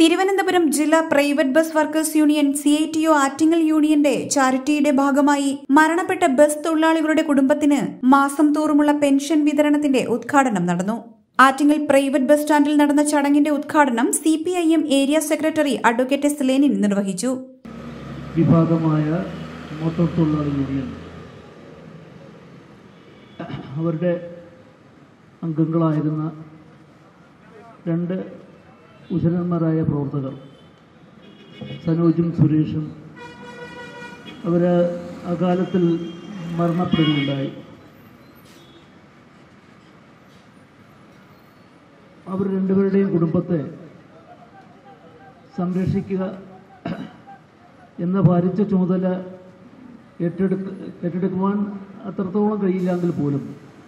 തിരുവനന്തപുരം ജില്ലാ private bus workers union C I T U Attingal യൂണിയന്റെ ചാരിറ്റിയുടെ ഭാഗമായി മരണപ്പെട്ട ബസ് തൊഴിലാളികളുടെ കുടുംബത്തിന് മാസം തോറുമുള്ള പെൻഷൻ വിതരണത്തിന്റെ ഉദ്ഘാടനം നടന്നു ആറ്റിങ്ങൽ പ്രൈവറ്റ് ബസ് സ്റ്റാൻഡിൽ നടന്ന ചടങ്ങിന്റെ ഉദ്ഘാടനം C P I M area secretary advocate S Lenin നിർവഹിച്ചു വിഭാഗമായ മോട്ടോർ തൊഴിലാളി യൂണിയൻ അവരുടെ അംഗങ്ങളായിരുന്ന രണ്ട് ഉശരന്മാരായ പ്രവർത്തകർ സനോജും സുരേഷും അവർ അകാലത്തിൽ മരണപ്പെടുകയുണ്ടായി അവർ രണ്ടുപേരുടെയും കുടുംബത്തെ സംരക്ഷിക്കുക എന്ന ഭാരിച്ച ചുമതല ഏറ്റെടുക്ക ഏറ്റെടുക്കുവാൻ അത്രത്തോളം കഴിയില്ലെങ്കിൽ പോലും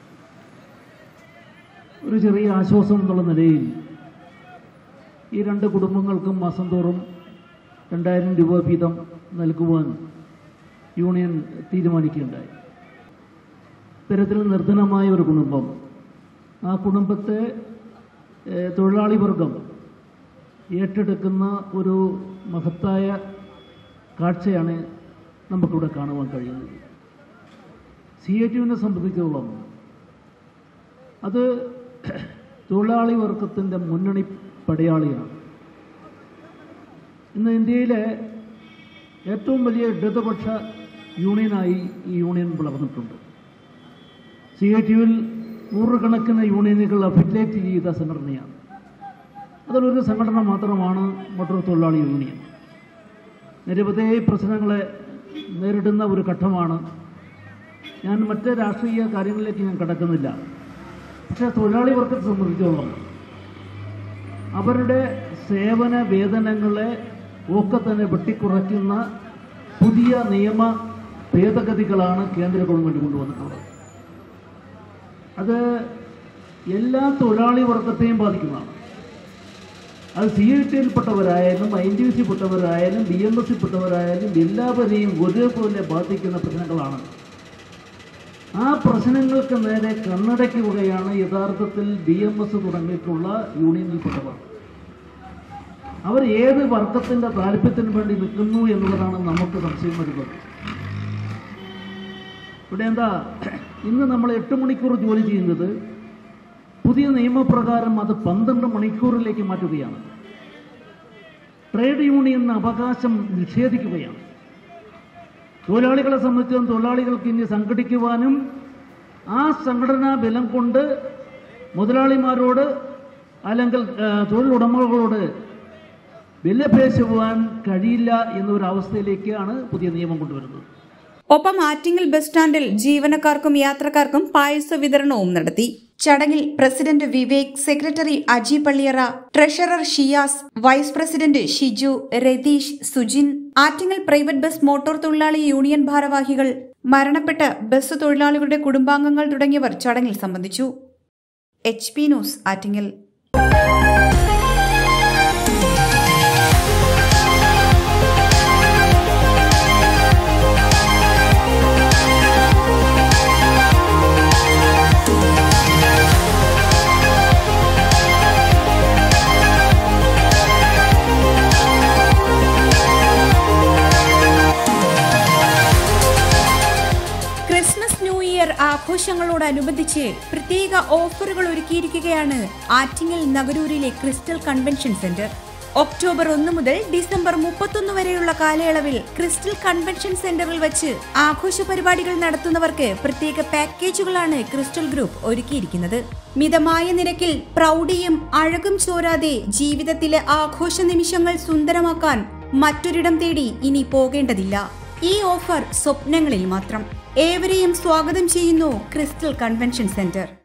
ഒരു ചെറിയ ആശ്വാസം എന്നുള്ള നിലയിൽ ഈ രണ്ട് കുടുംബങ്ങൾക്കും മാസം തോറും രണ്ടായിരം രൂപ വീതം നൽകുവാൻ യൂണിയൻ തീരുമാനിക്കുകയുണ്ടായി ഇത്തരത്തിൽ നിർധനമായ ഒരു കുടുംബം ആ കുടുംബത്തെ ഏഹ്, തൊഴിലാളി വർഗം ഏറ്റെടുക്കുന്ന ഒരു മഹത്തായ കാഴ്ചയാണ് നമുക്കിവിടെ കാണുവാൻ കഴിയുന്നത് സി എ ടിയുവിനെ സംബന്ധിച്ചിടത്തോളം അത് തൊഴിലാളി വർഗത്തിൻ്റെ മുന്നണി പടയാളിയാണ് ഇന്ന് ഇന്ത്യയിലെ ഏറ്റവും വലിയ ഇടതുപക്ഷ യൂണിയനായി ഈ യൂണിയൻ വളർന്നിട്ടുണ്ട് സി ഐ ടിയുവിൽ നൂറുകണക്കിന് യൂണിയനുകൾ അഫിലിയേറ്റ് ചെയ്ത സംഘടനയാണ് അതിലൊരു സംഘടന മാത്രമാണ് മോട്ടോർ തൊഴിലാളി യൂണിയൻ നിരവധി പ്രശ്നങ്ങളെ നേരിടുന്ന ഒരു ഘട്ടമാണ് ഞാൻ മറ്റ് രാഷ്ട്രീയ കാര്യങ്ങളിലേക്ക് ഞാൻ കടക്കുന്നില്ല പക്ഷേ തൊഴിലാളി വർഗത്തെ സംബന്ധിച്ചോളം അവരുടെ സേവന വേതനങ്ങളെ ഒക്കെ തന്നെ വെട്ടിക്കുറയ്ക്കുന്ന പുതിയ നിയമ ഭേദഗതികളാണ് കേന്ദ്ര ഗവൺമെൻറ് കൊണ്ടുവന്നിട്ടുള്ളത് അത് എല്ലാ തൊഴിലാളി വർഗത്തെയും ബാധിക്കുന്നതാണ് അത് സി ഐ ടിയിൽപ്പെട്ടവരായാലും ഐ ടി സി പെട്ടവരായാലും ബി എം എസ് സി പെട്ടവരായാലും എല്ലാവരെയും ഒരേപോലെ ബാധിക്കുന്ന പ്രശ്നങ്ങളാണ് ആ പ്രശ്നങ്ങൾക്ക് നേരെ കണ്ണടയ്ക്കുകയാണ് യഥാർത്ഥത്തിൽ ബി എം എസ് തുടങ്ങിയിട്ടുള്ള യൂണിയനിൽപ്പെട്ടവർ അവർ ഏത് വർഗത്തിന്റെ താല്പര്യത്തിന് വേണ്ടി നിൽക്കുന്നു എന്നുള്ളതാണ് നമുക്ക് സംശയം വരുന്നത് ഇവിടെ എന്താ ഇന്ന് നമ്മൾ എട്ട് മണിക്കൂർ ജോലി ചെയ്യുന്നത് പുതിയ നിയമപ്രകാരം അത് പന്ത്രണ്ട് മണിക്കൂറിലേക്ക് മാറ്റുകയാണ് ട്രേഡ് യൂണിയൻ അവകാശം നിഷേധിക്കുകയാണ് തൊഴിലാളികളെ സംബന്ധിച്ചും തൊഴിലാളികൾക്ക് ഇനി സംഘടിക്കുവാനും ആ സംഘടനാ ബലം കൊണ്ട് മുതലാളിമാരോട് അല്ലെങ്കിൽ ആ, തൊഴിലുടമകളോട് വിലപേശുവാൻ കഴിയില്ല എന്നൊരവസ്ഥയിലേക്കാണ് പുതിയ നിയമം കൊണ്ടുവരുന്നത് ഒപ്പം ആറ്റിങ്ങൽ ബസ് സ്റ്റാൻഡിൽ ജീവനക്കാർക്കും യാത്രക്കാർക്കും പായസ വിതരണവും നടത്തി ചടങ്ങിൽ president Vivek secretary Aji Palliyara treasurer Shiyas vice president Shiju Ratheesh Sujin Attingal private bus motor തൊഴിലാളി യൂണിയൻ ഭാരവാഹികൾ മരണപ്പെട്ട ബസ് തൊഴിലാളികളുടെ കുടുംബാംഗങ്ങൾ തുടങ്ങിയവർ ചടങ്ങിൽ സംബന്ധിച്ചു H P news Attingal Christmas new year ആഘോഷങ്ങളോടനുബന്ധിച്ച് പ്രത്യേക ഓഫറുകൾ ഒരുക്കിയിരിക്കുകയാണ് ആറ്റിങ്ങൽ നഗരൂരിലെ ക്രിസ്റ്റൽ കൺവെൻഷൻ സെന്റർ ഒക്ടോബർ ഒന്ന് മുതൽ ഡിസംബർ മുപ്പത്തൊന്ന് വരെയുള്ള കാലയളവിൽ ക്രിസ്റ്റൽ കൺവെൻഷൻ സെന്ററിൽ വെച്ച് ആഘോഷ പരിപാടികൾ നടത്തുന്നവർക്ക് പ്രത്യേക പാക്കേജുകളാണ് ക്രിസ്റ്റൽ ഗ്രൂപ്പ് ഒരുക്കിയിരിക്കുന്നത് മിതമായ നിരക്കിൽ പ്രൗഢിയും അഴകും ചോരാതെ ജീവിതത്തിലെ ആഘോഷ നിമിഷങ്ങൾ സുന്ദരമാക്കാൻ മറ്റൊരിടം തേടി ഇനി പോകേണ്ടതില്ല ഈ ഓഫർ സ്വപ്നങ്ങളിൽ മാത്രം ഏവരെയും സ്വാഗതം ചെയ്യുന്നു ക്രിസ്റ്റൽ കൺവെൻഷൻ സെന്റർ